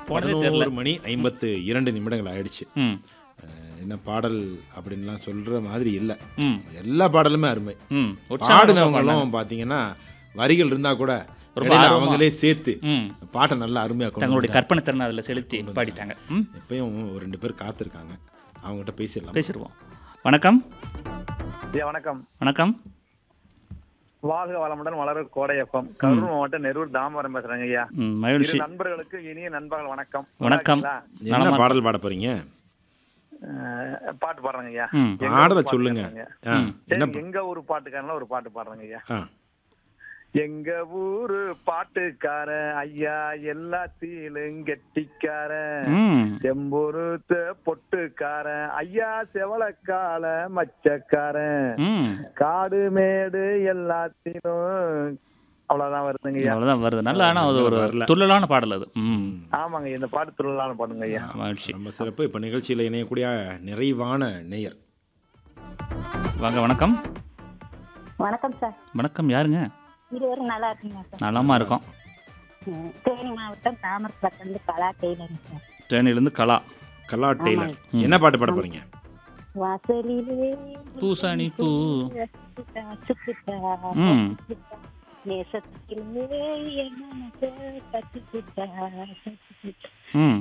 போனதே தெரியல பதினோரு மணி ஐம்பத்து இரண்டு நிமிடங்கள் ஆயிடுச்சு ம் அஹ், என்ன பாடல் அப்படின்லாம் சொல்ற மாதிரி இல்லை ம் எல்லா பாடலுமே அருமை ம் உற்சாகம் பாடினவங்களும் பார்த்தீங்கன்னா வரிகள் இருந்தா கூட இடையில ஆர்வமா. அவங்களே சேர்த்து ம் பாட்டை நல்லா அருமையா கொண்டு தங்களுடைய கற்பனை திறனை அதில் செலுத்தி பாடிட்டாங்க ம் வந்தாங்க. எப்பயும் ஒரு ரெண்டு பேர் காத்திருக்காங்க அவங்ககிட்ட பேசிடலாம் பேசிடுவோம் வணக்கம் ஐயா வணக்கம் வணக்கம் வாழ்க வளமுடன் வளர கோடை எஃப்எம் கரூர் மாவட்டம் நெரூர் தாமரம் பேசுறேங்க ஐயா ம் இரு மகிழ்ச்சி நண்பர்களுக்கு இனிய நண்பர்கள் வணக்கம் வணக்கம். நல்லா இருக்கீங்களா? என்ன பாடல் பாட போறீங்க அஹ், பாட்டு பாடுறேங்க ஐயா ம் எங்க பாடல ஊர் சொல்லுங்க பாட்டுக்காரங்க. ஆ, சரி, என்ன பா- எங்க ஊர் பாட்டுக்காரங்கள ஒரு பாட்டு பாடுறேங்க ஐயா ஆ, எங்க ஊரு பாட்டுக்காரன் ஐயா எல்லாத்திலும் கெட்டிக்காரன் ம் செம்பொருத்த பொட்டுக்காரன் ஐயா செவலக்கால மச்சக்காரன் ம் காடு மேடு எல்லாத்திலும் அவ்வளவுதான் வருதுங்க ஐயா அவ்வளோதான் வருது நல்லா ஆனால் அது ஒரு வரல. துள்ளலான பாடல் அது ம் ஆமாங்க இந்த பாட்டு திருவிழான்னு பாடுங்க ஐயா மகிழ்ச்சி ரொம்ப சிறப்பு இப்போ நிகழ்ச்சியில் இணையக்கூடிய நிறைவான நேயர் வாங்க வணக்கம் வணக்கம் சார் வணக்கம் யாருங்க இருவரும் நல்லா இருக்கீங்க சார் நலமா இருக்கோம் ம், தேனி மாவட்டம் தாமரப்பட்டிலிருந்து கலா டெய்லரிங் சார் தேனியிலேருந்து கலா கலா டெய்லர் என்ன பாட்டு பாட போறீங்க வாசலிலே பூசணி பூ சுக்குட்டா, சுக்குட்டா, ம் சுக்குட்டா. நேசத்திலே என் மனசை கட்டிக்கிட்டா, கட்டிக்கிட்டா. ம்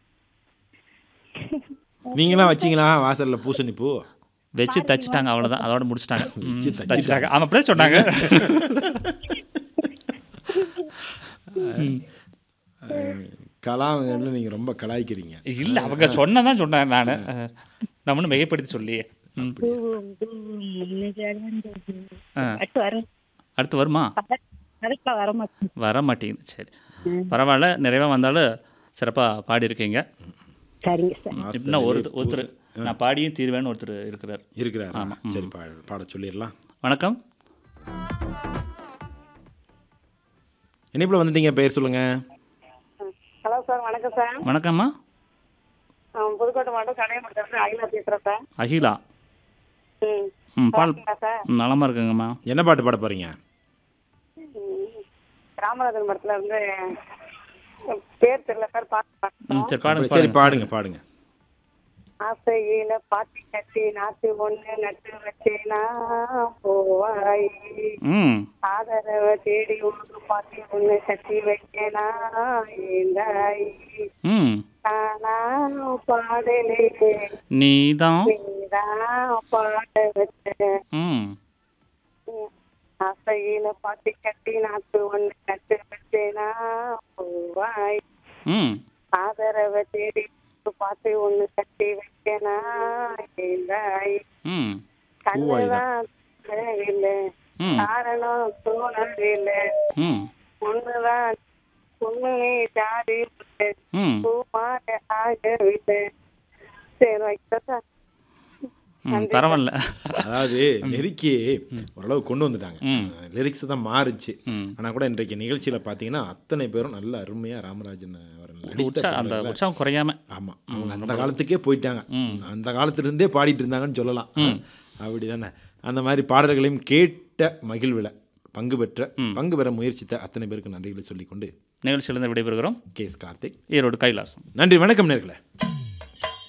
நீங்களாம் வச்சீங்களா வாசல்ல பூசணி பூ வச்சு தச்சுட்டாங்க அவ்வளோதான் அதோட முடிச்சிட்டாங்க ம், வச்சு தச்சுட்டாங்க. தச்சுட்டாங்க ஆமாம் அப்படியே சொன்னாங்க கலாங்கன்னு நீங்க ரொம்ப கலாய்க்கிறீங்க இல்லை அவங்க சொன்னதான் சொன்னேன் நான் நான் ஒன்றும் மிகைப்படுத்தி சொல்லி ம் பூவும் பூவும் முன்னு ஜலந்தது. ஆ. பாட்டு வரும் அடுத்து வருமா கரெக்டா வர மாட்டேங்குது வர மாட்டேங்குது சரி பரவாயில்ல நிறைவாக வந்தாலும் சிறப்பாக பாடியிருக்கீங்க சரிங்க சார் இன்னும் ஒரு ஒருத்தர் நான் பாடியும் தீர்வேன்னு ஒருத்தர் இருக்கிறார் இருக்கிறாரா சரி பாட பாட சொல்லிடலாம் வணக்கம் இணைப்புல வந்துட்டீங்க பேர் சொல்லுங்க ஹலோ சார் வணக்கம் சார் வணக்கம்மா நான் புதுக்கோட்டை மாவட்டம் கடையமட்டத்தில் அகிலா பேசுகிறேன் சார் அகிலா ம் ம் பால் இருக்கீங்களா சார் ம், நலமா இருக்குங்கம்மா என்ன பாட்டு பாட போறீங்க ராமராஜன் படத்தில் வந்து பேர் தெரியல சார் பாட்டு ம் சரி பாடுங்க சரி பாடுங்க பாடுங்க பாடுங்க ஆசையில பாத்தி கட்டி நாத்து ஒண்ணு நட்டு வச்சேனா போவாய் ம் ஆதரவை தேடி ஒன்று பாத்தி ஒண்ணு கட்டி வைக்கனா ஏந்தாய் ம் நானா பாடலே நீதான் நீதான் பாட வச்ச ம் ஆசையில பாத்தி கட்டி நாத்து ஒண்ணு நட்டு வச்சேனா போவாய் ம் ஆதரவை தேடி பார்த்து ஒண்ணு கட்டி வைக்கனா ஏந்தாய் ம் கண்ணுதான் இல்லை ம் காரணம் தோணவில்லை ம் ஒண்ணுதான் பொண்ணுமே ஜாதி விட்டு ம் பூமாட ஆகவில்லை சரி வைக்கிறதா ம் பரவாயில்ல அதாவது நெருக்கி ஓரளவு கொண்டு வந்துட்டாங்க லிரிக்ஸ் தான் மாறுச்சு ம். ஆனா கூட இன்றைக்கு நிகழ்ச்சியில பாத்தீங்கன்னா அத்தனை பேரும் நல்ல அருமையா ராமராஜன் அவர்கள் நடித்த உற்சாகம் அந்த பாடல்களை- உற்சாகம் குறையாம ஆமா அவங்க அந்த காலத்துக்கே போயிட்டாங்க அந்த காலத்துல இருந்தே பாடிட்டு இருந்தாங்கன்னு சொல்லலாம் அப்படிதானே அந்த மாதிரி பாடல்களையும் கேட்ட மகிழ்வில் பங்கு பெற்ற பங்கு பெற முயற்சித்த அத்தனை பேருக்கு நன்றிகளை சொல்லிக்கொண்டு நிகழ்ச்சியிலிருந்து விடைபெறுகிறோம் கேஸ் கார்த்திக் ஈரோடு கைலாசம் நன்றி வணக்கம் நேர்களே